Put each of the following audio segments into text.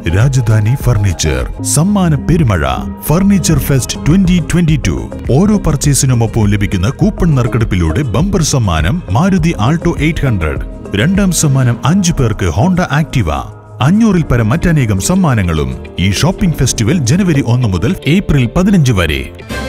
Rajdhani furniture സമ്മാന പെരുമഴ furniture fest twenty twenty two ഓരോ പർച്ചേസിനുമൊപ്പം ലഭിക്കുന്ന കൂപ്പൺ നറുക്കെടുപ്പിലൂടെ ബമ്പർ സമ്മാനം മാരുതി ആൾട്ടോ എയ്റ്റ് ഹൺഡ്രഡ് രണ്ടാം സമ്മാനം അഞ്ചു പേർക്ക് ഹോണ്ട ആക്ടിവ അഞ്ഞൂറിൽ പരം മറ്റനേകം സമ്മാനങ്ങളും ഈ ഷോപ്പിംഗ് ഫെസ്റ്റിവൽ ജനുവരി ഒന്ന് മുതൽ ഏപ്രിൽ പതിനഞ്ച് വരെ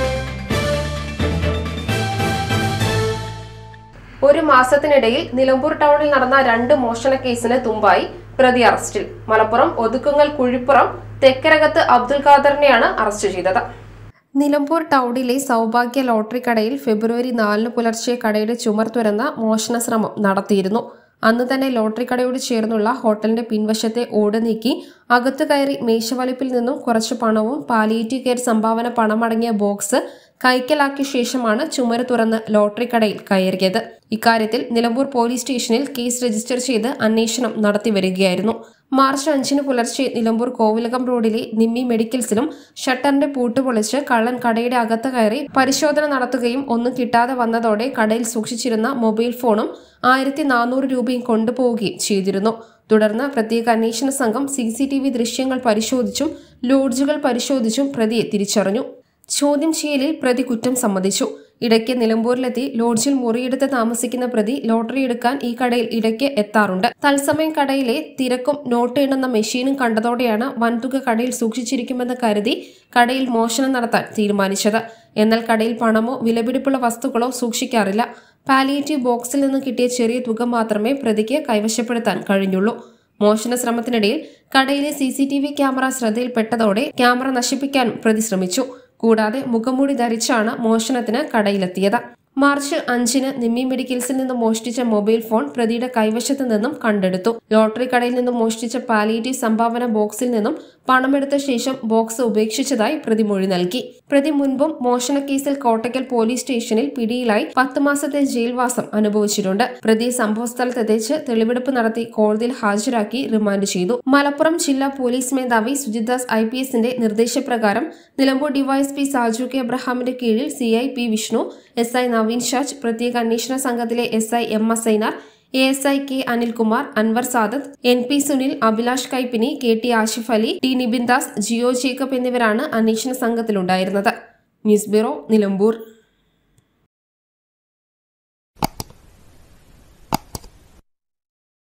ഒരു മാസത്തിനിടയിൽ നിലമ്പൂർ ടൗണിൽ നടന്ന രണ്ട് മോഷണ കേസിന് തുമ്പായി പ്രതി അറസ്റ്റിൽ മലപ്പുറം ഒതുക്കുങ്ങൽ കുഴിപ്പുറം തെക്കരകത്ത് അബ്ദുൽ ഖാദറിനെയാണ് അറസ്റ്റ് ചെയ്തത് നിലമ്പൂർ ടൗണിലെ സൗഭാഗ്യ ലോട്ടറി കടയിൽ ഫെബ്രുവരി നാലിന് പുലർച്ചെ കടയുടെ ചുമർ തുറന്ന മോഷണ ശ്രമം നടത്തിയിരുന്നു അന്ന് തന്നെ ലോട്ടറി കടയോട് ചേർന്നുള്ള ഹോട്ടലിന്റെ പിൻവശത്തെ ഓട് നീക്കി അകത്തു കയറി മേശവലിപ്പിൽ നിന്നും കുറച്ച് പണവും പാലിയേറ്റീവ് കെയർ സംഭാവന പണമടങ്ങിയ ബോക്സ് കൈക്കലാക്കിയ ശേഷമാണ് ചുമര് തുറന്ന് ലോട്ടറി കടയിൽ കയറിയത് ഇക്കാര്യത്തിൽ നിലമ്പൂർ പോലീസ് സ്റ്റേഷനിൽ കേസ് രജിസ്റ്റർ ചെയ്ത് അന്വേഷണം നടത്തി വരികയായിരുന്നു മാർച്ച് അഞ്ചിന് പുലർച്ചെ നിലമ്പൂർ കോവിലകം റോഡിലെ നിമ്മി മെഡിക്കൽസിലും ഷട്ടറിന്റെ പൂട്ട് പൊളിച്ച് കള്ളൻ കടയുടെ അകത്ത് കയറി പരിശോധന നടത്തുകയും ഒന്നും കിട്ടാതെ വന്നതോടെ കടയിൽ സൂക്ഷിച്ചിരുന്ന മൊബൈൽ ഫോണും ആയിരത്തി നാനൂറ് രൂപയും കൊണ്ടുപോവുകയും ചെയ്തിരുന്നു തുടർന്ന് പ്രത്യേക അന്വേഷണ സംഘം സി സി ടി വി ദൃശ്യങ്ങൾ പരിശോധിച്ചും ലോഡ്ജുകൾ പരിശോധിച്ചും പ്രതിയെ തിരിച്ചറിഞ്ഞു ചോദ്യം ചെയ്യലിൽ പ്രതി കുറ്റം സമ്മതിച്ചു ഇടയ്ക്ക് നിലമ്പൂരിലെത്തി ലോഡ്ജിൽ മുറിയെടുത്ത് താമസിക്കുന്ന പ്രതി ലോട്ടറി എടുക്കാൻ ഈ കടയിൽ ഇടയ്ക്ക് എത്താറുണ്ട് തത്സമയം കടയിലെ തിരക്കും നോട്ട് എണ്ണുന്ന മെഷീനും കണ്ടതോടെയാണ് വൻതുക കടയിൽ സൂക്ഷിച്ചിരിക്കുമെന്ന് കരുതി കടയിൽ മോഷണം നടത്താൻ തീരുമാനിച്ചത് എന്നാൽ കടയിൽ പണമോ വിലപിടിപ്പുള്ള വസ്തുക്കളോ സൂക്ഷിക്കാറില്ല പാലിയേറ്റീവ് ബോക്സിൽ നിന്ന് കിട്ടിയ ചെറിയ തുക മാത്രമേ പ്രതിക്ക് കൈവശപ്പെടുത്താൻ കഴിഞ്ഞുള്ളൂ മോഷണ ശ്രമത്തിനിടയിൽ കടയിലെ C C T V camera ശ്രദ്ധയിൽപ്പെട്ടതോടെ ക്യാമറ നശിപ്പിക്കാനും പ്രതി ശ്രമിച്ചു കൂടാതെ മുഖംമൂടി ധരിച്ചാണ് മോഷണത്തിന് കടയിലെത്തിയത് മാർച്ച് അഞ്ചിന് നിമ്മി മെഡിക്കൽസിൽ നിന്ന് മോഷ്ടിച്ച മൊബൈൽ ഫോൺ പ്രതിയുടെ കൈവശത്ത് നിന്നും കണ്ടെടുത്തു ലോട്ടറി കടയിൽ നിന്നും മോഷ്ടിച്ച പാലിയേറ്റീവ് സംഭാവന ബോക്സിൽ നിന്നും പണമെടുത്ത ശേഷം ബോക്സ് ഉപേക്ഷിച്ചതായി പ്രതി മൊഴി നൽകി പ്രതി മുൻപും മോഷണ കേസിൽ കോട്ടയ്ക്കൽ പോലീസ് സ്റ്റേഷനിൽ പിടിയിലായി പത്ത് മാസത്തെ ജയിൽവാസം അനുഭവിച്ചിട്ടുണ്ട് പ്രതിയെ സംഭവസ്ഥലത്തെത്തിച്ച് തെളിവെടുപ്പ് നടത്തി കോടതിയിൽ ഹാജരാക്കി റിമാൻഡ് ചെയ്തു മലപ്പുറം ജില്ലാ പോലീസ് മേധാവി സുജിത്ദാസ് ഐ പി എസിന്റെ നിർദ്ദേശപ്രകാരം നിലമ്പൂർ ഡിവൈഎസ്പി സാജു കെ അബ്രഹാമിന്റെ കീഴിൽ C I P Vishnu S I Naveen Shaj പ്രത്യേക അന്വേഷണ സംഘത്തിലെ എസ് ഐ എം എസ് ഐനാർ A S I K Anilkumar Anwar Sadath N P Sunil Abhilash Kaippini K T Ashif Ali T Nibin Das Jio Jacob എന്നിവരാണ് അന്വേഷണ സംഘത്തിലുണ്ടായിരുന്നത് ന്യൂസ് ബ്യൂറോ നിലമ്പൂർ